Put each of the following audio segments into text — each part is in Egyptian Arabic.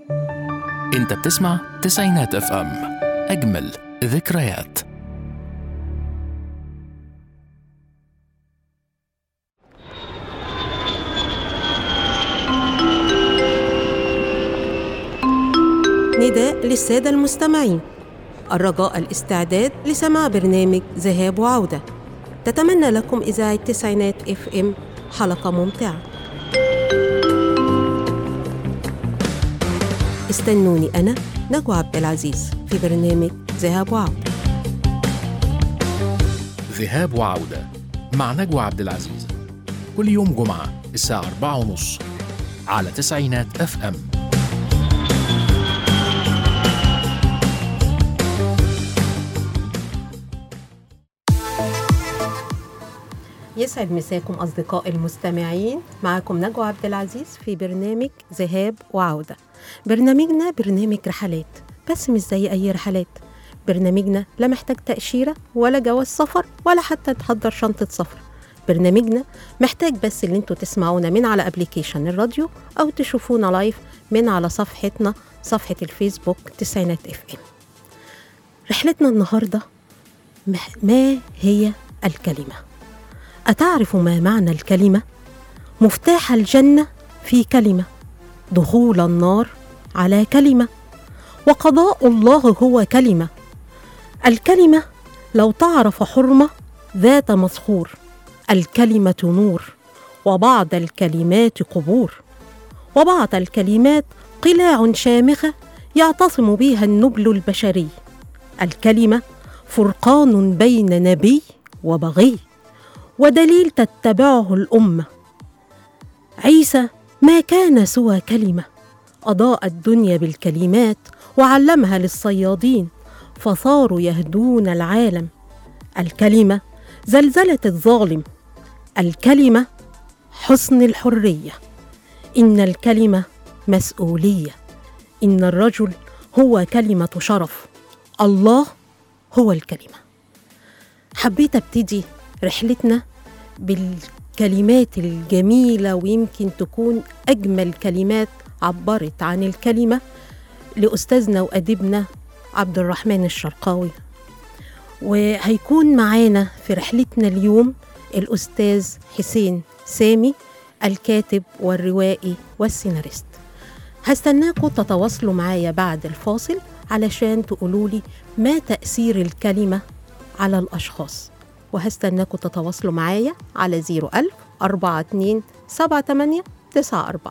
انت بتسمع تسعينات اف ام اجمل ذكريات نداء للسادة المستمعين الرجاء الاستعداد لسماع برنامج ذهاب وعودة تتمنى لكم إذاعة تسعينات اف ام حلقة ممتعة استنوني أنا نجوى عبد العزيز في برنامج ذهاب وعودة ذهاب وعودة مع نجوى عبد العزيز كل يوم جمعة الساعة أربعة ونص على تسعينات اف ام يسعد مساكم أصدقاء المستمعين معكم نجوى عبد العزيز في برنامج ذهاب وعودة برنامجنا برنامج رحلات بس مش زي أي رحلات برنامجنا لا محتاج تأشيرة ولا جواز سفر ولا حتى تحضر شنطة سفر برنامجنا محتاج بس اللي انتوا تسمعونا من على ابليكيشن الراديو او تشوفونا لايف من على صفحتنا صفحة الفيسبوك تسعينات اف ام رحلتنا النهاردة ما- ما هي الكلمة أتعرف ما معنى الكلمة؟ مفتاح الجنة في كلمة دخول النار على كلمة وقضاء الله هو كلمة الكلمة لو تعرف حرمة ذات مسخور الكلمة نور وبعض الكلمات قبور وبعض الكلمات قلاع شامخة يعتصم بها النبل البشري الكلمة فرقان بين نبي وبغي ودليل تتبعه الامه عيسى ما كان سوى كلمه اضاء الدنيا بالكلمات وعلمها للصيادين فصاروا يهدون العالم الكلمه زلزله الظالم الكلمه حسن الحريه ان الكلمه مسؤوليه ان الرجل هو كلمه شرف الله هو الكلمه حبيت ابتدي رحلتنا بالكلمات الجميلة ويمكن تكون أجمل كلمات عبرت عن الكلمة لأستاذنا وأديبنا عبد الرحمن الشرقاوي وهيكون معانا في رحلتنا اليوم الأستاذ حسين سامي الكاتب والروائي والسيناريست هستناكم تتواصلوا معايا بعد الفاصل علشان تقولوا لي ما تأثير الكلمة على الأشخاص وهستناكم تتواصلوا معايا على 01000 42 78 94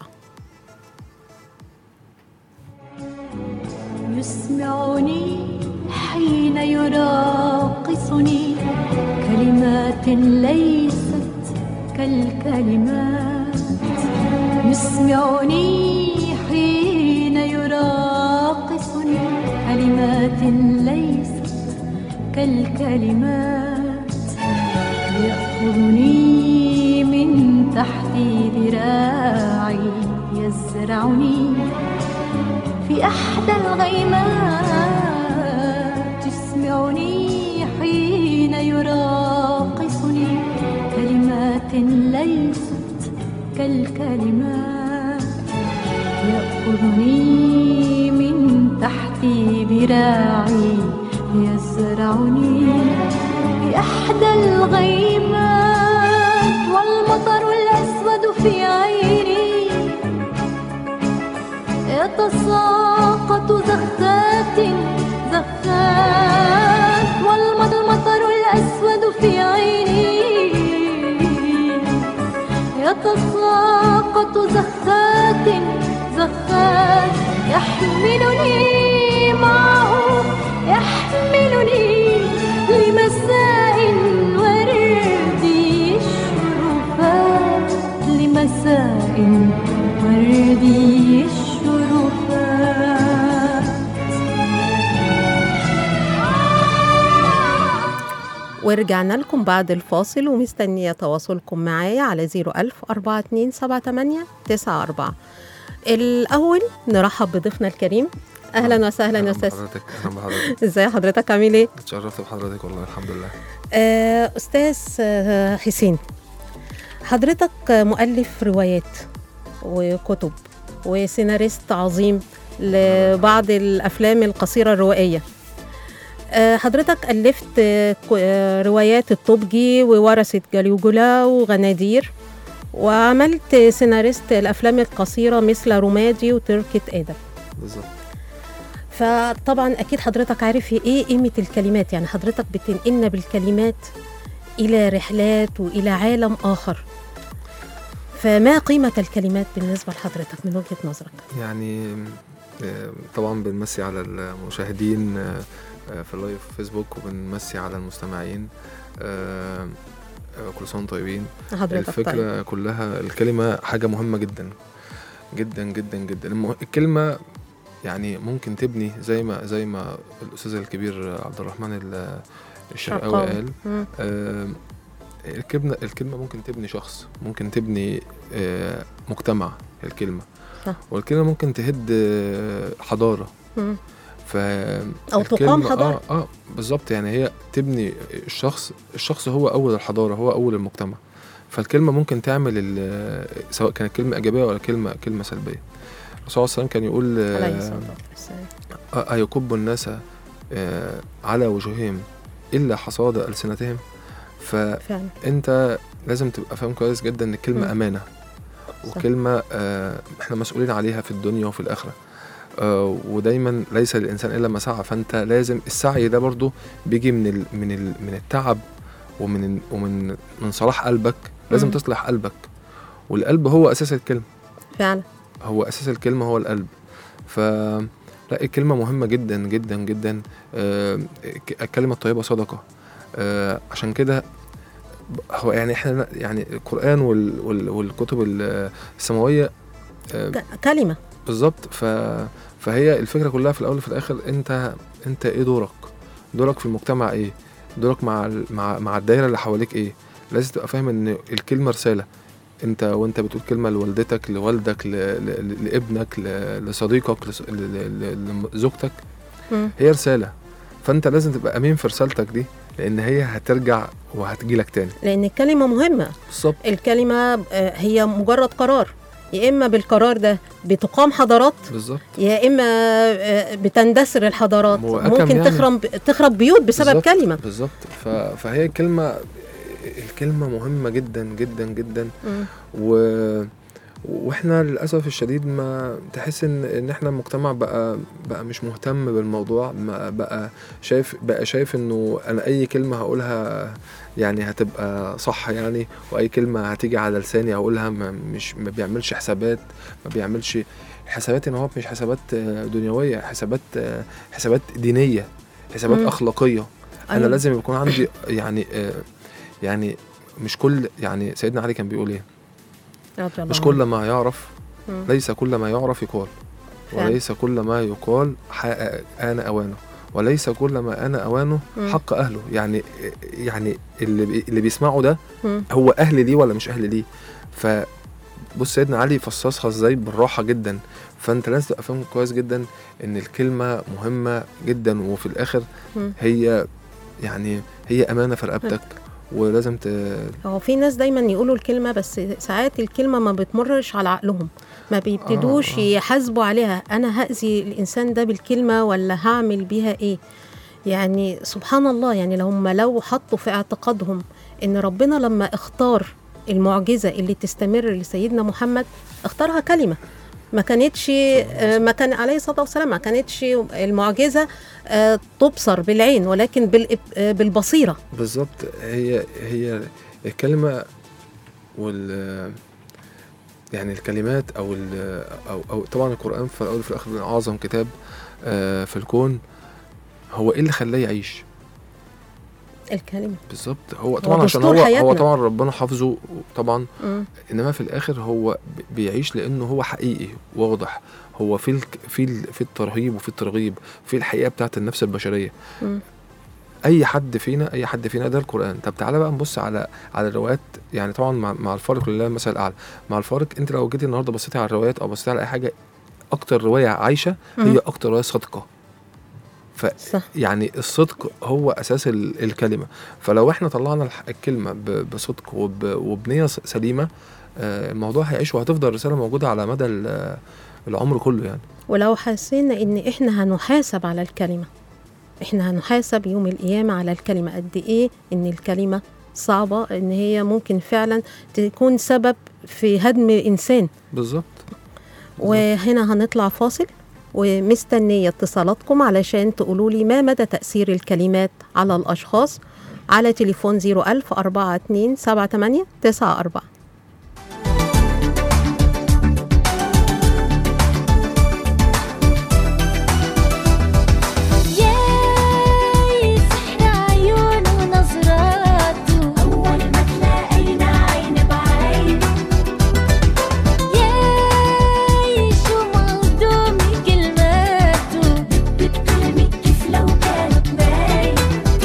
يسمعني حين يراقصني كلمات ليست كالكلمات يسمعني حين يراقصني كلمات ليست كالكلمات يأخذني من تحت ذراعي يزرعني في أحدى الغيمات يسمعني حين يراقصني كلمات ليست كالكلمات يأخذني من تحت ذراعي يزرعني في أحدى الغيمات والمطر الأسود في عيني يتساقط زخات زخات والمطر الأسود في عيني يتساقط زخات زخات يحملني معه يحملني لمساء وردي الشرفات لمساء وردي الشرفات ورجعنا لكم بعد الفاصل ومستنية تواصلكم معايا على 01000 42 78 94 الأول نرحب بضيفنا الكريم أهلا وسهلا يا أستاذ حضرتك اهلا بحضرتك ازي حضرتك عامل ايه؟ اتشرفت بحضرتك والله الحمد لله آه، أستاذ آه، حسين حضرتك مؤلف روايات وكتب وسيناريست عظيم لبعض الافلام القصيره الروائيه آه، حضرتك ألفت آه، ك- آه، روايات الطبجي وورثة جاليوجولا وغنادير وعملت سيناريست الأفلام القصيرة مثل رمادي وتركة آدم بالظبط فطبعا أكيد حضرتك عارف إيه قيمة الكلمات يعني حضرتك بتنقلنا بالكلمات إلى رحلات وإلى عالم آخر فما قيمة الكلمات بالنسبة لحضرتك من وجهة نظرك؟ يعني آه، طبعا بنمسي على المشاهدين آه، آه، في اللايف فيسبوك وبنمسي على المستمعين آه، آه، كل سنه وانتم طيبين حضرتك طيب. الفكره كلها الكلمه حاجه مهمه جدا جدا جدا جدا المه- الكلمه يعني ممكن تبني زي ما زي ما الاستاذ الكبير عبد الرحمن ال- الشرقاوي شرقاوي. قال مم. آه، الكلمة الكلمة ممكن تبني شخص ممكن تبني آه، مجتمع الكلمة صح. والكلمة ممكن تهد آه، حضارة مم. ف أو تقام الكلمة- حضارة. اه اه بالظبط يعني هي تبني الشخص الشخص هو اول الحضارة هو اول المجتمع فالكلمة ممكن تعمل ال- سواء كانت كلمة إيجابية ولا كلمة كلمة سلبية الرسول صلى الله عليه وسلم كان يقول آه، عليه الصلاة والسلام أ- أيكب الناس آه، على وجوههم إلا حصاد ألسنتهم فعلا فأنت لازم تبقى فاهم كويس جدا إن الكلمة مم. أمانة صح. وكلمة آه، إحنا مسؤولين عليها في الدنيا وفي الآخرة آه، ودايما ليس للإنسان إلا ما سعى فأنت لازم السعي ده برضو بيجي من ال من ال من التعب ومن ومن من صلاح قلبك لازم مم. تصلح قلبك والقلب هو أساس الكلمة فعلا هو اساس الكلمه هو القلب ف لا الكلمه مهمه جدا جدا جدا آه، ك- الكلمه الطيبه صدقه آه، عشان كده ب- هو يعني احنا يعني القران وال وال والكتب ال- السماويه آه، ك- كلمة بالظبط ف فهي الفكره كلها في الاول وفي الاخر انت انت ايه دورك دورك في المجتمع ايه دورك مع ال- مع مع الدايره اللي حواليك ايه لازم تبقى فاهم ان الكلمه رساله انت وانت بتقول كلمه لوالدتك لوالدك ل... ل... لابنك ل... لصديقك لس- ل... ل... ل... لزوجتك مم. هي رساله فانت لازم تبقى امين في رسالتك دي لان هي هترجع وهتجيلك تاني لأن الكلمة مهمة بالظبط الكلمة آه، هي مجرد قرار يا إما بالقرار ده بتقام حضارات بالظبط يا إما آه، بتندثر الحضارات هو أكم ممكن يعني. تخرب تخرب بيوت بسبب بالظبط. كلمة بالظبط ف... فهي الكلمه الكلمه مهمه جدا جدا جدا مم. و واحنا للاسف الشديد ما تحس ان ان احنا المجتمع بقى بقى مش مهتم بالموضوع ما بقى شايف بقى شايف انه انا اي كلمه هقولها يعني هتبقى صح يعني واي كلمه هتيجي على لساني هقولها ما مش ما بيعملش حسابات ما بيعملش حسابات ان هو مش حسابات آه، دنيويه حسابات آه، حسابات دينيه حسابات مم. اخلاقيه انا أيوة. لازم يكون عندي يعني آه، يعني مش كل يعني سيدنا علي كان بيقول ايه رضي الله مش عنه. كل ما يعرف مم. ليس كل ما يعرف يقال فعلا. وليس كل ما يقال حق- آن أوانه وليس كل ما آن أوانه مم. حق أهله يعني يعني اللي بي اللي بيسمعه ده مم. هو أهل ليه ولا مش أهل ليه ف بص سيدنا علي فصصها ازاي بالراحه جدا فانت لازم تبقى فاهم كويس جدا ان الكلمه مهمه جدا وفي الاخر مم. هي يعني هي امانه في رقبتك ولازم ت... هو في ناس دايما يقولوا الكلمة بس ساعات الكلمة ما بتمرش على عقلهم ما بيبتدوش آه، آه. يحاسبوا عليها أنا هأذي الإنسان ده بالكلمة ولا هعمل بيها إيه يعني سبحان الله يعني لو هم لو حطوا في اعتقادهم إن ربنا لما اختار المعجزة اللي تستمر لسيدنا محمد اختارها كلمة ما كانتش آه، ما كان عليه الصلاة والسلام ما كانتش المعجزة آه، تبصر بالعين ولكن بالإب- آه، بالبصيرة بالظبط هي هي الكلمة وال يعني الكلمات او ال او او طبعا القرآن في الاول وفي الاخر من اعظم كتاب آه، في الكون هو ايه اللي خلاه يعيش الكلمة بالظبط هو طبعا عشان دستور هو هو حياتنا. طبعا ربنا حافظه طبعا مم. انما في الاخر هو ب- بيعيش لانه هو حقيقي واضح هو في الك في ال في الترهيب وفي الترغيب في الحقيقه بتاعت النفس البشريه مم. اي حد فينا اي حد فينا ده القران طب تعالى بقى نبص على على الروايات يعني طبعا مع, مع الفارق لله المثل الاعلى مع الفارق انت لو جيتي النهارده بصيتي على الروايات او بصيتي على اي حاجه اكتر روايه عايشه هي مم. اكتر روايه صادقه ف صح يعني الصدق هو اساس ال- الكلمه فلو احنا طلعنا الح- الكلمه ب- بصدق وب- وبنيه س- سليمه آه، الموضوع هيعيش وهتفضل رساله موجوده على مدى ال- العمر كله يعني ولو حسينا ان احنا هنحاسب على الكلمه احنا هنحاسب يوم القيامه على الكلمه قد ايه ان الكلمه صعبه ان هي ممكن فعلا تكون سبب في هدم انسان بالظبط وهنا هنطلع فاصل ومستنية اتصالاتكم علشان تقولوا لي ما مدى تأثير الكلمات على الأشخاص على تليفون 01000 42 78 94 ياي سحر عيونه ونظراته أول ما تلاقينا عين بعين ياي شو مهضوم كلماته بتكلمك كيف لو كانت باين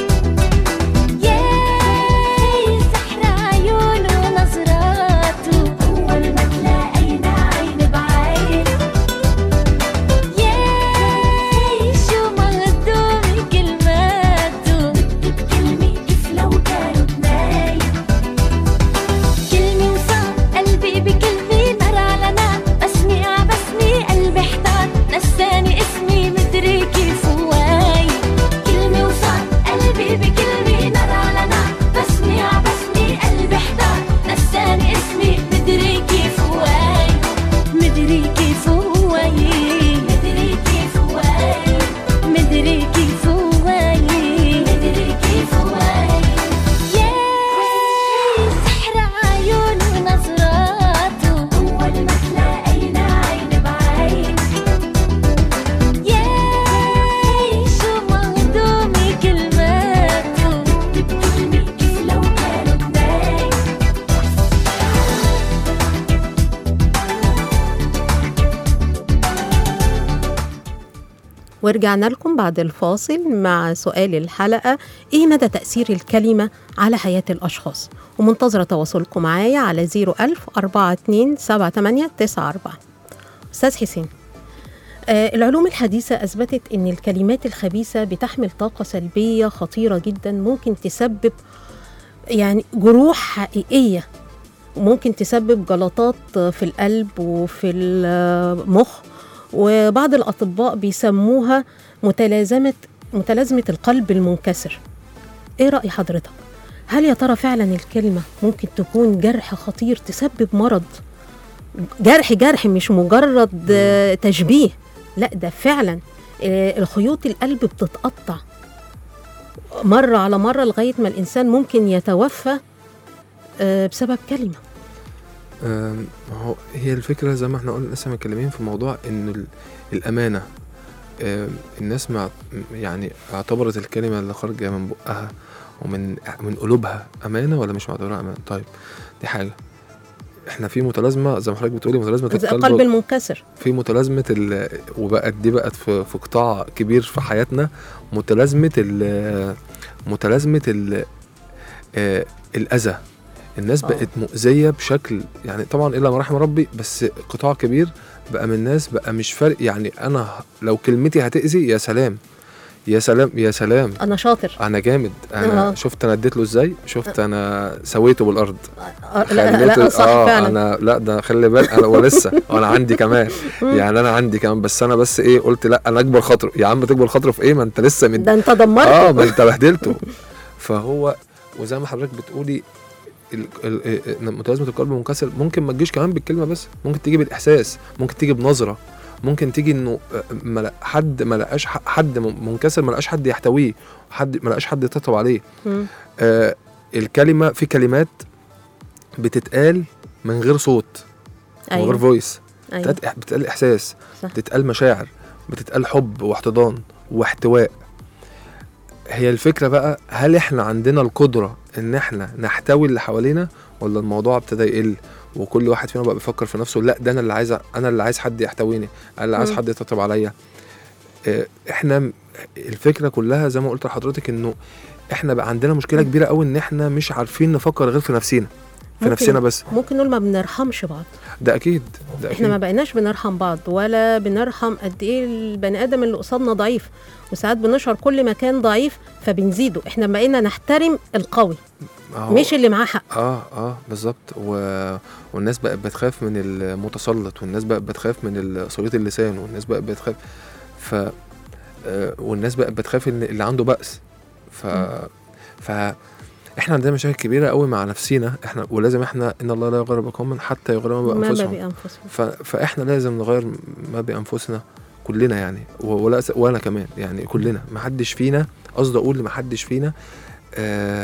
ياي سحر عيونه ونظراته أول ما تلاقينا عين بعين ياي شو مهضوم كلماته بتكلمي كيف لو كانوا بنايم كلمة وصار قلبي بكلمة نار على نار بسمي ع بسمي قلبي احتار نساني اسمي مدري كيف هواي كلمة وصار قلبي بكلمة نار على نار بسمي ع بسمي قلبي احتار نساني اسمي مدري كيف هواي مدري كيف هواي مدري كيف هواي مدري كيف هواي مدري كيف هواي ياي سحر عيون ونظراته أول ما تلاقينا عين بعين ياي شو مهضومة كلماته بتكلمي كيف لو كانوا بنايم ورجعنا لكم بعد الفاصل مع سؤال الحلقة إيه مدى تأثير الكلمة على حياة الأشخاص ومنتظرة تواصلكم معايا على 01000 42 78 94 أستاذ حسين آه العلوم الحديثة أثبتت أن الكلمات الخبيثة بتحمل طاقة سلبية خطيرة جدا ممكن تسبب يعني جروح حقيقية وممكن تسبب جلطات في القلب وفي المخ وبعض الأطباء بيسموها متلازمة متلازمة القلب المنكسر إيه رأي حضرتك؟ هل يا ترى فعلا الكلمة ممكن تكون جرح خطير تسبب مرض جرح جرح مش مجرد آه، تشبيه لا ده فعلا آه، الخيوط القلب بتتقطع مرة على مرة لغاية ما الإنسان ممكن يتوفى آه، بسبب كلمة آم، هو هي الفكرة زي ما احنا قلنا لسه متكلمين في موضوع ان ال- الأمانة آم، الناس مع يعني اعتبرت الكلمة اللي خارجة من بقها ومن من قلوبها أمانة ولا مش معتبرها أمانة طيب دي حاجة احنا في متلازمة زي ما حضرتك بتقولي متلازمة القلب القلب المنكسر في متلازمة ال... وبقت دي بقت في, في قطاع كبير في حياتنا متلازمة ال... متلازمة ال... آه، الأذى الناس آه. بقت مؤذية بشكل يعني طبعا إلا ما رحم ربي بس قطاع كبير بقى من الناس بقى مش فارق يعني أنا لو كلمتي هتأذي يا سلام يا سلام يا سلام أنا شاطر أنا جامد أنا آه. شفت أنا اديت له إزاي شفت أنا سويته بالأرض آه، لا لا, خليته- لا صح اه فعلا انا لا ده خلي بالك انا ولسه انا عندي كمان يعني انا عندي كمان بس انا بس ايه قلت لا انا اكبر خاطره يا عم تكبر خاطره في ايه ما انت لسه مد... ده انت دمرت اه ما انت بهدلته فهو وزي ما حضرتك بتقولي ال- ال- ال- متلازمه القلب المنكسر ممكن ما تجيش كمان بالكلمه بس ممكن تيجي بالاحساس ممكن تيجي بنظره ممكن تيجي انه آه، ما لا- حد ما لقاش ح- حد م- منكسر ما لقاش حد يحتويه حد ما لقاش حد يطبطب عليه مم. آه الكلمه في كلمات بتتقال من غير صوت من غير ايوه فويس ايوه بتتقال بتتقال احساس صح. بتتقال مشاعر بتتقال حب واحتضان واحتواء هي الفكره بقى هل احنا عندنا القدره ان احنا نحتوي اللي حوالينا ولا الموضوع ابتدى يقل وكل واحد فينا بقى بيفكر في نفسه لا ده انا اللي عايز انا اللي عايز حد يحتويني انا اللي عايز مم. حد يطبطب عليا آه، احنا م- الفكره كلها زي ما قلت لحضرتك انه احنا بقى عندنا مشكله كبيره قوي ان احنا مش عارفين نفكر غير في نفسينا في ممكن- نفسنا بس ممكن نقول ما بنرحمش بعض ده اكيد ده احنا ما اكيد بقيناش بنرحم بعض ولا بنرحم قد ايه البني ادم اللي قصادنا ضعيف وساعات بنشعر كل ما كان ضعيف فبنزيده احنا بقينا نحترم القوي أهو. مش اللي معاه حق اه اه بالظبط و... والناس بقت بتخاف من المتسلط والناس بقت بتخاف من صليط اللسان والناس بقت بتخاف ف آه والناس بقت بتخاف ان اللي عنده بأس ف ف احنا عندنا مشاكل كبيره قوي مع نفسينا احنا ولازم احنا ان الله لا يغير بقوم حتى يغيروا ما ما بانفسهم بأنفسهم ف... فاحنا لازم نغير ما بانفسنا كلنا يعني و- ولا س- وانا كمان يعني كلنا ما حدش فينا قصدي اقول ما حدش فينا آه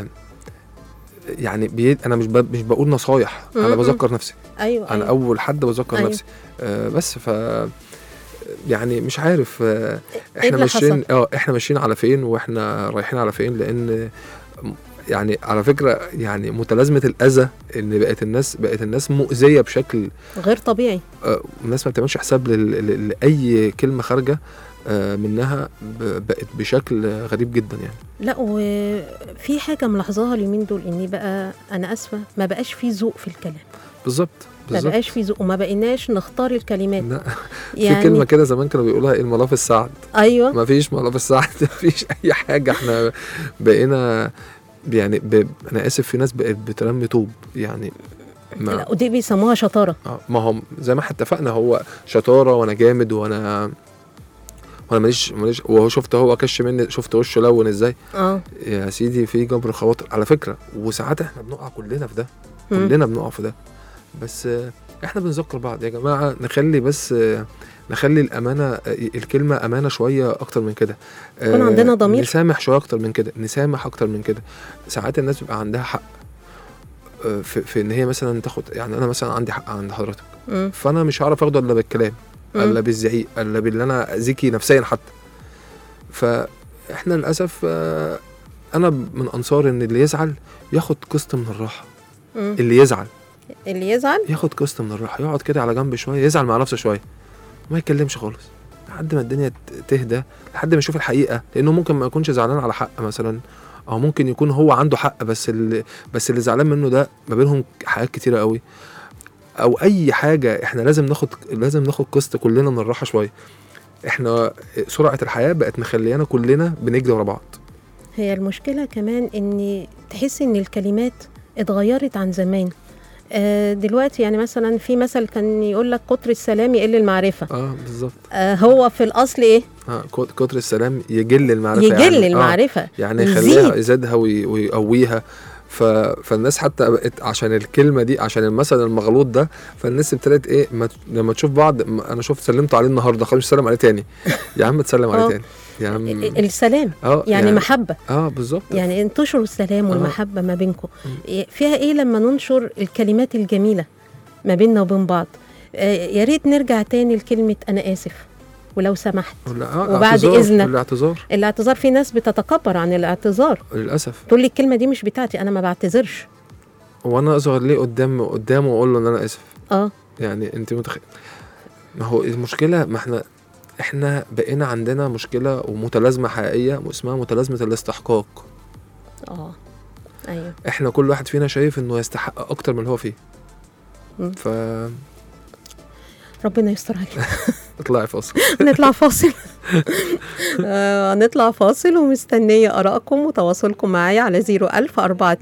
يعني بي... انا مش ب... مش بقول نصايح انا م-م. بذكر نفسي ايوه انا أيوة. اول حد بذكر أيوة. نفسي آه بس ف يعني مش عارف آه إيه احنا اللي ماشيين حصل؟ اه احنا ماشيين على فين واحنا رايحين على فين لان يعني على فكره يعني متلازمه الاذى ان بقت الناس بقت الناس مؤذيه بشكل غير طبيعي آه، الناس ما بتعملش حساب لل- لل- لاي كلمه خارجه آه، منها ب- بقت بشكل غريب جدا يعني لا وفي حاجه ملاحظاها اليومين دول اني بقى انا اسفه ما بقاش في ذوق في الكلام بالظبط ما بالظبط بقاش في ذوق وما بقيناش نختار الكلمات لا، يعني في كلمه كده زمان كانوا بيقولوها ايه الملاف السعد ايوه ما فيش ملاف السعد ما فيش اي حاجه احنا بقينا يعني ب... انا اسف في ناس بقت بترمي طوب يعني ما لا ودي بيسموها شطاره آه، ما هو زي ما احنا اتفقنا هو شطاره وانا جامد وانا وانا ماليش ماليش وهو شفت هو كش مني شفت وشه لون ازاي اه يا سيدي في جبر خواطر على فكره وساعات احنا بنقع كلنا في ده مم. كلنا بنقع في ده بس آه، احنا بنذكر بعض يا جماعه نخلي بس آه، نخلي الامانه آه، الكلمه امانه شويه اكتر من كده يكون آه، عندنا ضمير. نسامح شويه اكتر من كده نسامح اكتر من كده ساعات الناس بيبقى عندها حق آه، في, في ان هي مثلا تاخد يعني انا مثلا عندي حق عند حضرتك مم. فانا مش هعرف اخده الا بالكلام مم. الا بالزعيق الا باللي انا اذيكي نفسيا حتى فاحنا للاسف آه، انا من انصار ان اللي يزعل ياخد قسط من الراحه مم. اللي يزعل اللي يزعل ياخد قسط من الراحه يقعد كده على جنب شويه يزعل مع نفسه شويه ما يتكلمش خالص لحد ما الدنيا ت- تهدى لحد ما يشوف الحقيقه لانه ممكن ما يكونش زعلان على حق مثلا او ممكن يكون هو عنده حق بس اللي بس اللي زعلان منه ده ما بينهم حاجات كتيره قوي او اي حاجه احنا لازم ناخد لازم ناخد قسط كلنا من الراحه شويه احنا سرعه الحياه بقت مخليانا كلنا بنجري ورا بعض هي المشكله كمان ان تحس ان الكلمات اتغيرت عن زمان آه دلوقتي يعني مثلا في مثل كان يقول لك كتر السلام يقل المعرفه اه بالظبط آه هو في الاصل ايه آه كت- كتر السلام يجل المعرفه يجل يعني. آه المعرفه يعني يزيد. يخليها يزيدها وي- ويقويها ف... فالناس حتى بقت عشان الكلمه دي عشان المثل المغلوط ده فالناس ابتدت ايه ما... ت- لما تشوف بعض ما انا شفت سلمت عليه النهارده خلاص مش سلم عليه تاني يا عم تسلم عليه آه. تاني يا عم ال- السلام اه يعني محبه اه بالظبط يعني انتشروا السلام آه. والمحبه ما بينكم فيها ايه لما ننشر الكلمات الجميله ما بيننا وبين بعض آه، يا ريت نرجع تاني لكلمه انا اسف ولو سمحت ولا آه وبعد اعتذار، إذنك. الاعتذار الاعتذار في ناس بتتكبر عن الاعتذار للاسف تقول لي الكلمه دي مش بتاعتي انا ما بعتذرش وانا اصغر ليه قدام قدامه واقول له ان انا اسف اه يعني انت متخيل ما هو المشكله ما احنا احنا بقينا عندنا مشكله ومتلازمه حقيقيه اسمها متلازمه الاستحقاق اه ايوه احنا كل واحد فينا شايف انه يستحق اكتر من اللي هو فيه مم. ف ربنا يستر علينا اطلعي فاصل نطلع فاصل آه، نطلع فاصل ومستنية آرائكم وتواصلكم معايا على 01000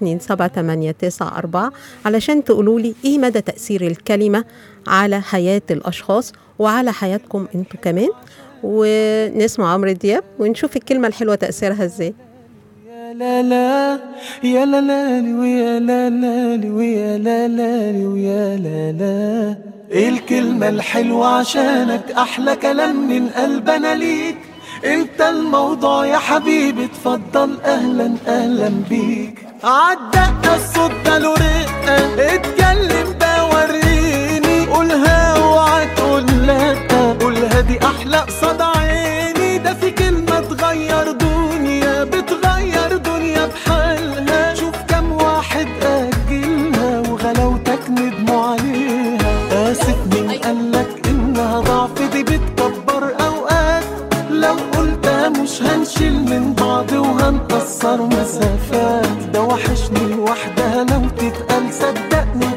427 علشان تقولوا لي إيه مدى تأثير الكلمة على حياة الأشخاص وعلى حياتكم أنتوا كمان ونسمع عمرو دياب ونشوف الكلمة الحلوة تأثيرها إزاي يا لا لا يا لا لا لي ويا لا لا لي ويا لا لا لي ويا لا لا الكلمة الحلوة عشانك أحلى كلام من قلبنا ليك انت الموضوع يا حبيبي اتفضل اهلا اهلا بيك عالدقة الصوت ده له رقة اتكلم ده وريني قولها اوعى تقول لا قولها دي احلى قصاد عيني ده في كلمة تغير دنيا بتغير دنيا بحالها شوف كم واحد أجلها وغلاوتك ندموا عليها آسف مين قالك إنها ضعف دي بتكبر أوقات لو قلتها مش هنشيل من بعض وهنقصر مسافات ده وحشني لوحدها لو تتقال صدقني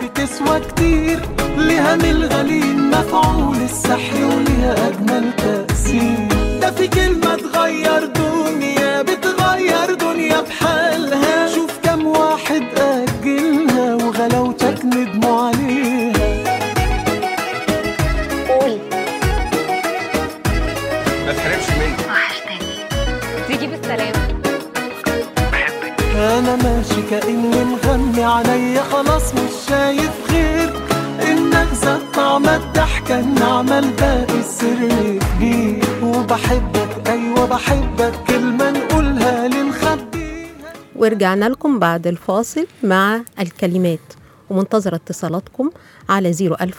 سحر وليها أجمل تأثير ده في كلمة تغير دنيا بتغير دنيا بحالها شوف كم واحد أجلها وغلاوتك ندموا عليها قول ما تحرمش مني تيجي بالسلامة انا ماشي كاني مغمي عليا خلاص مش شايف غير انك زاد طعم الضحكه النعمه الباقي السر كبير وبحبك ايوه بحبك كلمه نقولها لنخبيها ورجعنا لكم بعد الفاصل مع الكلمات ومنتظرة اتصالاتكم على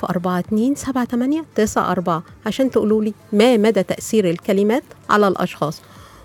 010427894 عشان تقولوا لي ما مدى تأثير الكلمات على الأشخاص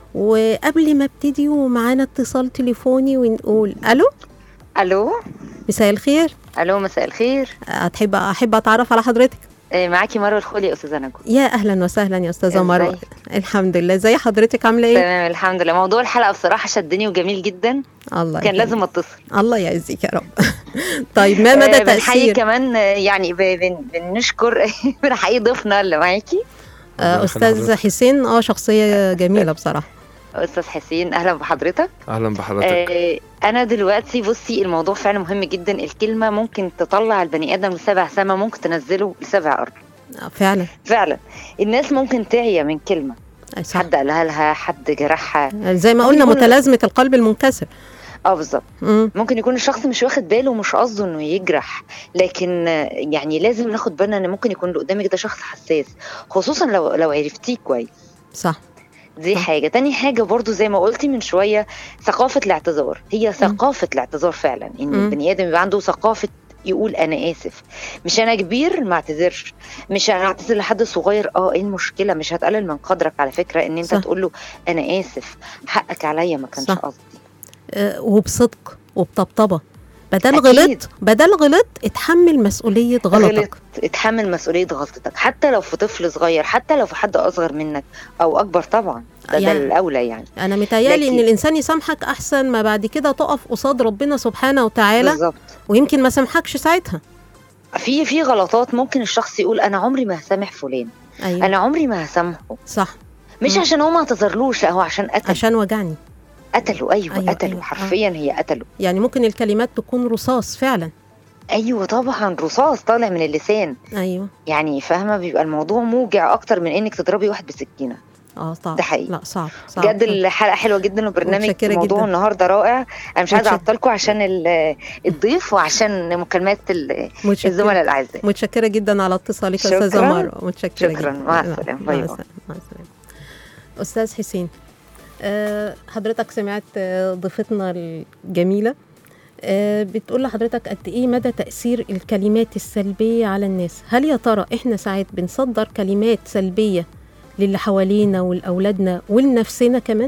وقبل ما ابتدي ومعانا اتصال تليفوني ونقول ألو الو مساء الخير الو مساء الخير أحب أحب أتعرف على حضرتك آه، معاكي مروه الخولي يا استاذه نجوى يا أهلا وسهلا يا أستاذة إزاي؟ مروة الحمد لله زي حضرتك عاملة إيه؟ تمام الحمد لله موضوع الحلقه بصراحه شدني وجميل جدا الله كان يخليك. لازم اتصل الله يعزك يا رب طيب ما مدى آه، بنحيي تأثير كمان آه، يعني ب- بن- بنشكر بنحيي ضيفنا اللي معاكي آه، ربنا يخلي أستاذ حضرتك. حسين اه شخصية جميلة بصراحة استاذ حسين اهلا بحضرتك اهلا بحضرتك آه، انا دلوقتي بصي الموضوع فعلا مهم جدا الكلمه ممكن تطلع البني ادم لسبع سما ممكن تنزله لسبع ارض آه، فعلا فعلا الناس ممكن تعيا من كلمه أي صح حد قالها لها حد جرحها زي ما ممكن قلنا يكون- متلازمة القلب المنكسر اه بالظبط مم. ممكن يكون الشخص مش واخد باله ومش قصده انه يجرح لكن آه، يعني لازم ناخد بالنا ان ممكن يكون اللي قدامك ده شخص حساس خصوصا لو لو عرفتيه كويس صح دي صح. حاجة تاني حاجة برضو زي ما قلتي من شوية ثقافة الاعتذار هي ثقافة الاعتذار فعلا ان مم. البني ادم يبقى عنده ثقافة يقول انا اسف مش انا كبير ما اعتذرش مش انا اعتذر لحد صغير اه ايه المشكله مش هتقلل من قدرك على فكره ان انت صح. تقول له انا اسف حقك عليا ما كانش صح. قصدي آه، وبصدق وبطبطبة بدل أكيد. غلط بدل غلط اتحمل مسؤولية غلطك غلط اتحمل مسؤوليه غلطتك حتى لو في طفل صغير حتى لو في حد اصغر منك او اكبر طبعا ده, يعني- ده الاولى يعني انا متهيألي ان لكن- الانسان يسامحك احسن ما بعد كده تقف قصاد ربنا سبحانه وتعالى بالظبط ويمكن ما سامحكش ساعتها في في غلطات ممكن الشخص يقول انا عمري ما هسامح فلان ايوه انا عمري ما هسامحه صح مش مم. عشان هو ما اعتذرلوش لا هو عشان قتل عشان وجعني قتله ايوه, أيوة، أيوة قتله أيوة، أيوة آه. حرفيا هي قتله يعني ممكن الكلمات تكون رصاص فعلا ايوه طبعا رصاص طالع من اللسان ايوه يعني فاهمه بيبقى الموضوع موجع اكتر من انك تضربي واحد بسكينه اه صعب ده حقيقي. لا صعب صعب بجد الحلقه حلوه جدا وبرنامج متشكرة موضوع جدا. النهارده رائع انا مش عايزه متشك- اعطلكم عشان ال- الضيف وعشان مكالمات ال- متشكرة الزملاء الاعزاء متشكرة جدا على اتصالك يا استاذة شكراً. مروة متشكرة شكراً. جدا مع لا، السلامة. مع باي باي. السلامة مع السلامة أستاذ حسين أه حضرتك سمعت آه، ضيفتنا الجميلة أه بتقول لحضرتك قد إيه مدى تأثير الكلمات السلبية على الناس هل يا ترى إحنا ساعات بنصدر كلمات سلبية للي حوالينا ولأولادنا ولنفسنا كمان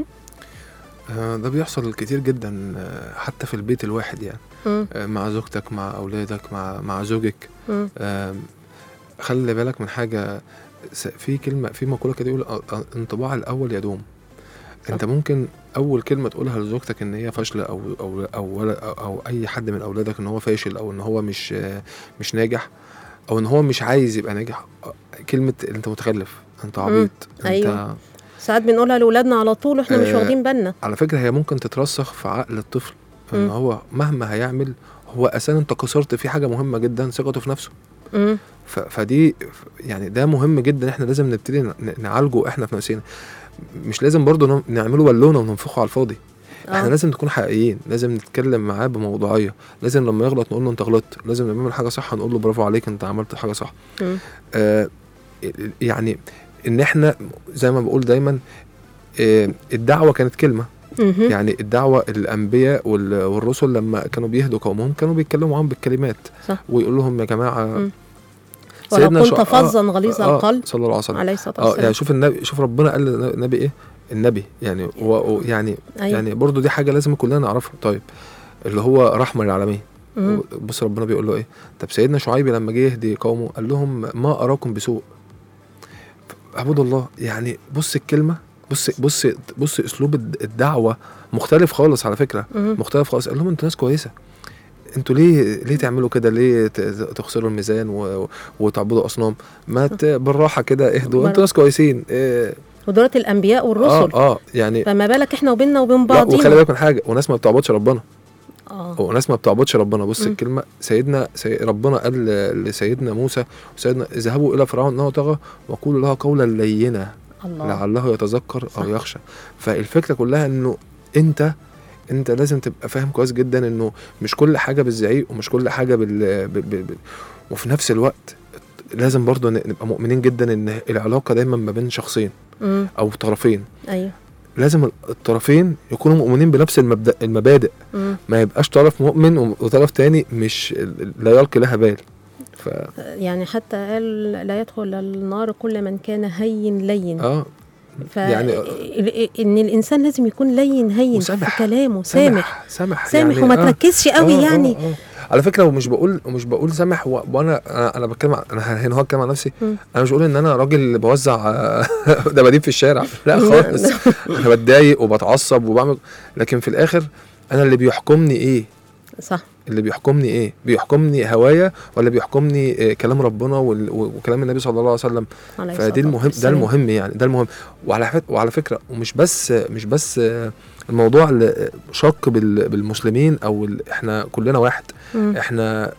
آه، ده بيحصل كتير جدا آه، حتى في البيت الواحد يعني مم. آه، مع زوجتك مع اولادك مع مع زوجك مم. آم، خلي بالك من حاجه س- في كلمه في مقوله كده يقول آه، آه، انطباع الاول يدوم انت ممكن اول كلمه تقولها لزوجتك ان هي فاشله او او او, ولا أو, أو اي حد من اولادك ان هو فاشل او ان هو مش آه، مش ناجح او ان هو مش عايز يبقى ناجح آه، كلمه انت متخلف انت عبيط انت أيوة. ساعات بنقولها لأولادنا على طول وإحنا مش آه، واخدين بالنا على فكره هي ممكن تترسخ في عقل الطفل ان مم. هو مهما هيعمل هو اساسا انت كسرت فيه حاجه مهمه جدا ثقته في نفسه مم. ف- فدي يعني ده مهم جدا احنا لازم نبتدي ن- نعالجه احنا في نفسنا مش لازم برضو نم- نعمله بالونه وننفخه على الفاضي احنا آه. لازم نكون حقيقيين لازم نتكلم معاه بموضوعيه لازم لما يغلط نقول له انت غلطت لازم لما يعمل حاجه صح نقول له برافو عليك انت عملت حاجه صح مم. آه يعني ان احنا زي ما بقول دايما آه الدعوه كانت كلمه مهم. يعني الدعوه الانبياء وال- والرسل لما كانوا بيهدوا قومهم كانوا بيتكلموا معاهم بالكلمات صح. ويقول لهم يا جماعه مم. ولو كنت شع- فظا غليظ آه، القلب صلى الله عليه وسلم عليه الصلاة اه يعني والسلام شوف النبي شوف ربنا قال للنبي ايه النبي يعني و و- يعني أيوة. يعني برضو دي حاجه لازم كلنا نعرفها طيب اللي هو رحمه للعالمين مم. بص ربنا بيقول له ايه طب سيدنا شعيب لما جه يهدي قومه قال لهم ما اراكم بسوء اعبدوا الله يعني بص الكلمه بص بص بص اسلوب الد- الدعوه مختلف خالص على فكره مم. مختلف خالص قال لهم انتوا ناس كويسه انتوا ليه ليه تعملوا كده ليه ت- تخسروا الميزان و... وتعبدوا اصنام ما ت... بالراحه كده اهدوا بر- انتوا ناس كويسين إيه ودولة الانبياء اه والرسل اه يعني فما بالك احنا وبيننا وبين لا وخلي بعضينا بالك من حاجه وناس ما بتعبدش ربنا اه وناس ما بتعبدش ربنا بص مم. الكلمه سيدنا سي... ربنا قال ل- لسيدنا موسى وسيدنا اذهبوا الى فرعون انه طغى وقولوا له قولا لينا الله لعله يتذكر صح. او يخشى فالفكره كلها انه انت انت لازم تبقى فاهم كويس جدا انه مش كل حاجه بالزعيق ومش كل حاجه بال, بال... بال... وفي نفس الوقت لازم برضه ن- نبقى مؤمنين جدا ان العلاقه دايما ما بين شخصين امم او طرفين ايوه لازم الطرفين يكونوا مؤمنين بنفس المبدأ المبادئ مم. ما يبقاش طرف مؤمن وطرف تاني مش لا يلقي لها بال ف يعني حتى قال لا يدخل النار كل من كان هين لين اه ف يعني- ال- ان الانسان لازم يكون لين هين وسامح. في كلامه سامح سامح سامح يعني وما آه. تركزش قوي آه، آه، يعني آه. على فكره ومش بقول ومش بقول سامح و- وانا انا, أنا بتكلم عن- انا هنا هو اتكلم عن نفسي مم. انا مش بقول ان انا راجل بوزع آه، دباديب في الشارع لا لا، خالص انا بتضايق وبتعصب وبعمل لكن في الاخر انا اللي بيحكمني ايه صح اللي بيحكمني ايه بيحكمني هوايا ولا بيحكمني آه، كلام ربنا وال- و- وكلام النبي صلى الله عليه وسلم عليه فدي الصلاة المهم ده والسلام. المهم يعني ده المهم وعلى فكره وعلى فكره ومش بس مش بس آه، الموضوع اللي شق بال- بالمسلمين او ال- احنا كلنا واحد مم. احنا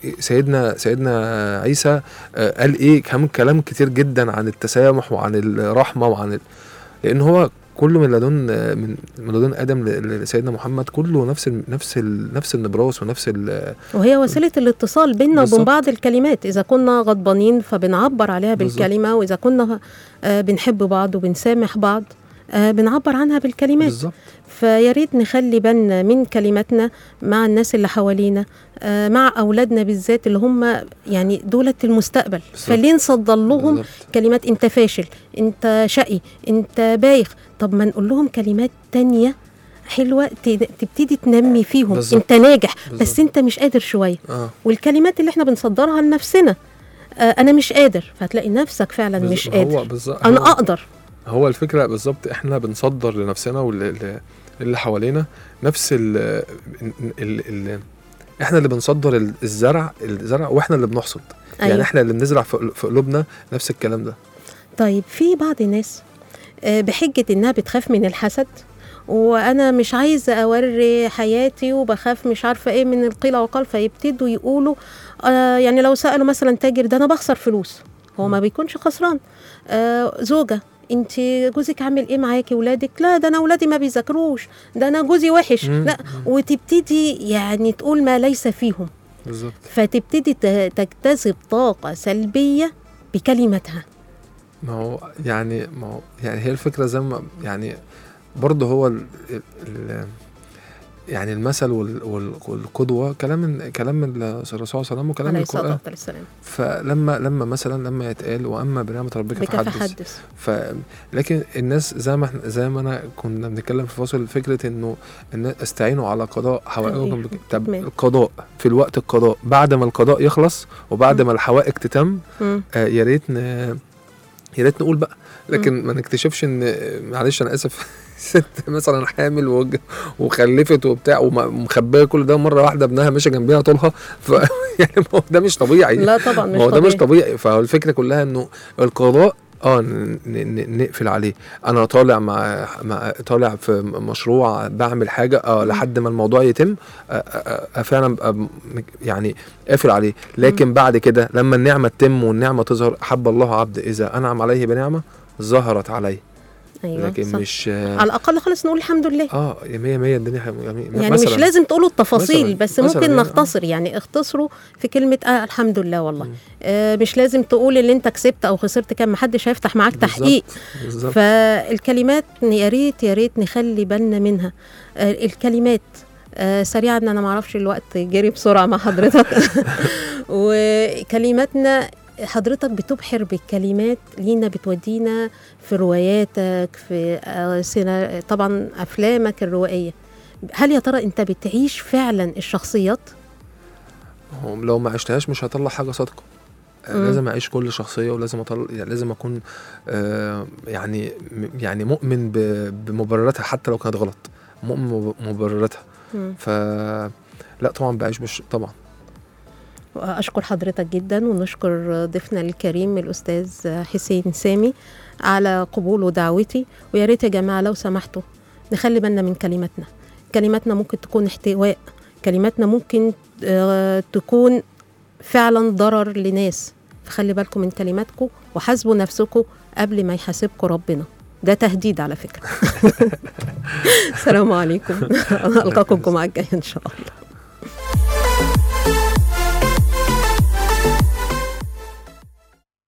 سيدنا سيدنا عيسى آه، قال ايه كم كلام كتير جدا عن التسامح وعن الرحمه وعن ال... لان هو كله من لدن آه، من من لدن ادم ل- لسيدنا محمد كله نفس ال... نفس ال... نفس النبراس ونفس ال... وهي وسيلة الاتصال بيننا وبين بالظبط. بعض الكلمات إذا كنا غضبانين فبنعبر عليها بالظبط. بالكلمة وإذا كنا آه، بنحب بعض وبنسامح بعض آه، بنعبر عنها بالكلمات بالظبط فيا ريت نخلي بالنا من كلماتنا مع الناس اللي حوالينا آه، مع أولادنا بالذات اللي هم يعني دولة المستقبل بالظبط. فليه نصدر لهم بالظبط. كلمات انت فاشل انت شقي انت بايخ طب ما نقول لهم كلمات تانية حلوة ت- تبتدي تنمي فيهم بالظبط. انت ناجح بس بالظبط. انت مش قادر شوية اه والكلمات اللي احنا بنصدرها لنفسنا آه انا مش قادر فهتلاقي نفسك فعلا بز- مش هو قادر بالظبط انا هو- اقدر هو الفكره بالظبط احنا بنصدر لنفسنا واللي اللي حوالينا نفس ال ال ال احنا اللي بنصدر ال- الزرع الزرع واحنا اللي بنحصد يعني أيوة. احنا اللي بنزرع في في قلوبنا نفس الكلام ده طيب في بعض الناس آه، بحجة انها بتخاف من الحسد وانا مش عايزه اوري حياتي وبخاف مش عارفه ايه من القيل وقال فيبتدوا يقولوا آه يعني لو سالوا مثلا تاجر ده انا بخسر فلوس هو ما بيكونش خسران آه زوجه انت جوزك عامل ايه معاكي ولادك لا ده انا ولادي ما بيذاكروش ده انا جوزي وحش مم. لا وتبتدي يعني تقول ما ليس فيهم بالظبط فتبتدي ت- تجتذب طاقه سلبيه بكلمتها ما هو يعني ما هو يعني هي الفكره زي ما يعني برضه هو ال ال ال يعني المثل وال وال والقدوه كلام كلام الرسول صلى الله عليه وسلم وكلام عليه الصلاه القران والسلام فلما لما مثلا لما يتقال واما بنعمه ربك بك فحدث فحدث ف لكن الناس زي ما احنا زي ما انا كنا بنتكلم في فاصل فكره انه ان استعينوا على قضاء حوائجكم أيوة. بك- طب تمام. القضاء في الوقت القضاء بعد ما القضاء يخلص وبعد مم. ما الحوائج تتم مم. آه يا ريت ن... يا ريت نقول بقى لكن ما نكتشفش ان معلش انا اسف ست مثلا حامل وج- وخلفت وبتاع ومخبيه كل ده مره واحده ابنها ماشي جنبيها طولها ف يعني ما هو ده مش طبيعي لا طبعا مش ما هو ده مش طبيعي طبيعي فهو الفكره كلها انه القضاء اه ن- ن- نقفل عليه انا طالع مع, مع طالع في مشروع بعمل حاجه اه مم. لحد ما الموضوع يتم آه آه آه فعلا أبقى م- يعني قافل عليه لكن بعد كده لما النعمه تتم والنعمه تظهر حب الله عبد اذا انعم عليه بنعمه ظهرت عليه ايوه لكن صح. مش آه على الاقل خالص نقول الحمد لله اه يا 100 100 الدنيا حلوة، يعني, يعني مثلا مش لازم تقولوا التفاصيل مثلاً- بس مثلاً ممكن يعني، آه. نختصر يعني اختصروا في كلمه آه الحمد لله والله مم. آه مش لازم تقول اللي انت كسبت او خسرت كام محدش هيفتح معاك بالظبط، تحقيق بالظبط فالكلمات يا ريت يا ريت نخلي بالنا منها آه الكلمات آه سريعا انا ما اعرفش الوقت جري بسرعه مع حضرتك وكلماتنا حضرتك بتبحر بالكلمات لينا بتودينا في رواياتك في آه سينا طبعا افلامك الروائيه هل يا ترى انت بتعيش فعلا الشخصيات هو لو ما عشتهاش مش هطلع حاجه صادقه آه، مم. لازم اعيش كل شخصيه ولازم اطلع يعني لازم اكون آه يعني م- يعني مؤمن ب- بمبرراتها حتى لو كانت غلط مؤمن بمبرراتها مم. ف لا طبعا بعيش بش طبعا أشكر حضرتك جدا ونشكر ضيفنا الكريم الأستاذ حسين سامي على قبوله دعوتي ويا ريت يا جماعة لو سمحتوا نخلي بالنا من كلماتنا كلماتنا ممكن تكون احتواء كلماتنا ممكن آه، تكون فعلا ضرر لناس فخلي بالكم من كلماتكم وحاسبوا نفسكم قبل ما يحاسبكم ربنا ده تهديد على فكرة السلام عليكم ألقاكم الجمعة الجاية إن شاء الله